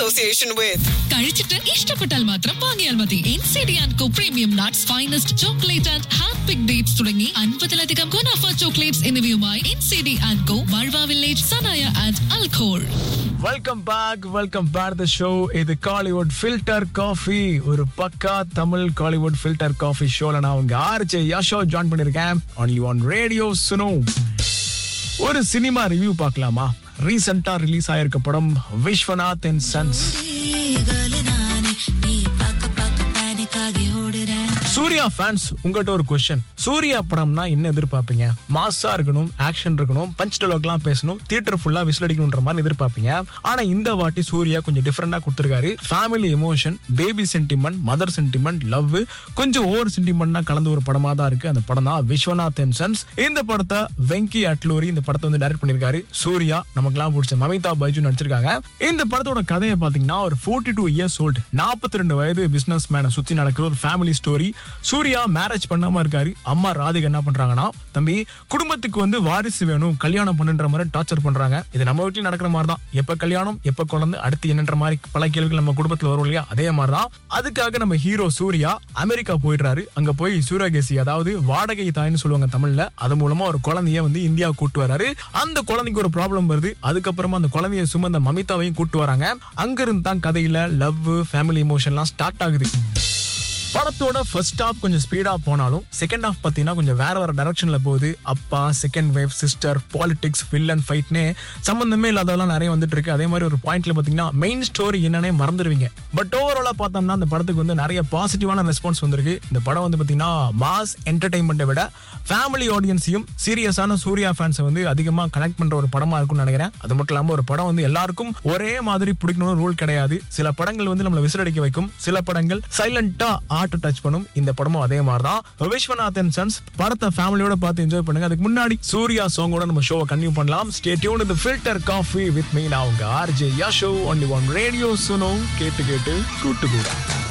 association with. കഴിച്ചിട്ട് ഇഷ്ടപ്പെട്ടാൽ മാത്രം വാങ്ങിയാൽ മതി N C D and co premium nuts finest chocolate and hand pick dates തുടങ്ങി അൻപതിലധികം ഗുണാഫ ചോക്ലേറ്റ്സ് എന്നിവയുമായി N C D and co ബൾവ വില്ലേജ് സനായ ആൻഡ് അൽഖോൾ welcome back welcome back the show இது காலிவுட் ஃபில்டர் காஃபி ஒரு பக்கா தமிழ் காலிவுட் ஃபில்டர் காஃபி ஷோல நான் உங்க ஆர்ஜே யஷோ ஜாயின் பண்ணிருக்கேன் ஒன்லி ஒன் ரேடியோ சுனோ ஒரு சினிமா ரிவ்யூ பார்க்கலாமா ரீசெண்டா ரிலீஸ் ஆயிருக்க படம் Viswanath and sons Suriya fans உங்ககிட்ட ஒரு கொஸ்டின் சூர்யா படம்னா என்ன எதிர்பார்ப்பீங்க மாஸா இருக்கணும் ஆக்ஷன் இருக்கணும் பஞ்ச் டெலோக்லாம் பேசணும் தியேட்டர் ஃபுல்லா விசில் அடிக்கணுன்ற மாதிரி எதிர்பார்ப்பீங்க ஆனா இந்த வாட்டி சூர்யா கொஞ்சம் டிஃப்ரெண்டா கொடுத்திருக்காரு family emotion baby sentiment mother sentiment love கொஞ்சம் ஓவர் சென்டிமெண்ட்னா கலந்து ஒரு படமா தான் இருக்கு அந்த படம் தான் விஸ்வநாத் அண்ட் சன்ஸ் இந்த படத்தை வெங்கி அட்லூரி இந்த படத்தை வந்து டைரக்ட் பண்ணிருக்காரு சூர்யா நமக்குலாம் பிடிச்ச மமிதா பைஜு நடிச்சிருக்காங்க இந்த படத்தோட கதையை பாத்தீங்கன்னா ஒரு 42 டூ இயர்ஸ் ஓல்டு நாற்பத்தி ரெண்டு வயது பிசினஸ் மேனை சுத்தி நடக்கிற ஒரு ஃபேமிலி ஸ்டோரி சூர்யா மேரேஜ் பண்ணாம இருக்காரு அம்மா ராதிகா என்ன பண்றாங்கன்னா தம்பி குடும்பத்துக்கு வந்து வாரிசு வேணும் கல்யாணம் பண்ணுன்ற மாதிரி டார்ச்சர் பண்றாங்க இது நம்ம வீட்லயும் நடக்கிற மாதிரி தான் எப்ப கல்யாணம் எப்ப குழந்தை அடுத்து என்னன்ற மாதிரி பல கேள்விகள் நம்ம குடும்பத்துல வரும் இல்லையா அதே மாதிரி தான் அதுக்காக நம்ம ஹீரோ சூர்யா அமெரிக்கா போயிடுறாரு அங்க போய் சூரியகேசி அதாவது வாடகை தாய்னு சொல்லுவாங்க தமிழ்ல அது மூலமா ஒரு குழந்தைய வந்து இந்தியா கூட்டு வராரு அந்த குழந்தைக்கு ஒரு ப்ராப்ளம் வருது அதுக்கப்புறமா அந்த குழந்தைய சுமந்த மமிதாவையும் கூட்டு வராங்க அங்க இருந்து தான் கதையில லவ் ஃபேமிலி எமோஷன்லாம் ஸ்டார்ட் ஆகுது படத்தோட ஃபர்ஸ்ட் ஹாஃப் கொஞ்சம் ஸ்பீடா போனாலும் செகண்ட் ஹாஃப் பார்த்தீங்கன்னா கொஞ்சம் வேற வேற டைரக்ஷன்ல போகுது அப்பா second wave sister politics villain ஃபைட்னு சம்பந்தமே இல்லாததெல்லாம் நிறைய வந்துட்டு இருக்கு அதே மாதிரி ஒரு பாயிண்ட்ல பார்த்தீங்கன்னா மெயின் ஸ்டோரி என்னன்னே மறந்துடுவீங்க பட் ஓவராலா பார்த்தோம்னா அந்த படத்துக்கு வந்து நிறைய பாசிட்டிவான ரெஸ்பான்ஸ் வந்திருக்கு இந்த படம் வந்து பார்த்தீங்கன்னா மாஸ் என்டர்டைன்மெண்ட்டை விட ஃபேமிலி ஆடியன்ஸையும் சீரியஸான சூர்யா ஃபேன்ஸை வந்து அதிகமாக கனெக்ட் பண்ற ஒரு படமா இருக்கும்னு நினைக்கிறேன் அது மட்டும் இல்லாமல் ஒரு படம் வந்து எல்லாருக்கும் ஒரே மாதிரி பிடிக்கணும்னு ரூல் கிடையாது சில படங்கள் வந்து நம்மளை விசிலடிக்க வைக்கும் சில படங்கள் சைலண்டா ஆர்ட் டச் பண்ணும் இந்த படமும் அதே மாதிரி தான் விஸ்வநாதன் சன்ஸ் படத்தை ஃபேமிலியோட பார்த்து என்ஜாய் பண்ணுங்க அதுக்கு முன்னாடி சூர்யா சாங்கோட நம்ம ஷோவை கண்டினியூ பண்ணலாம் ஸ்டே டியூன் இந்த ஃபில்டர் காஃபி வித் மீ நான் உங்க RJ Yasho only one radio Suno கேட்டு கேட்டு கூட்டு கூட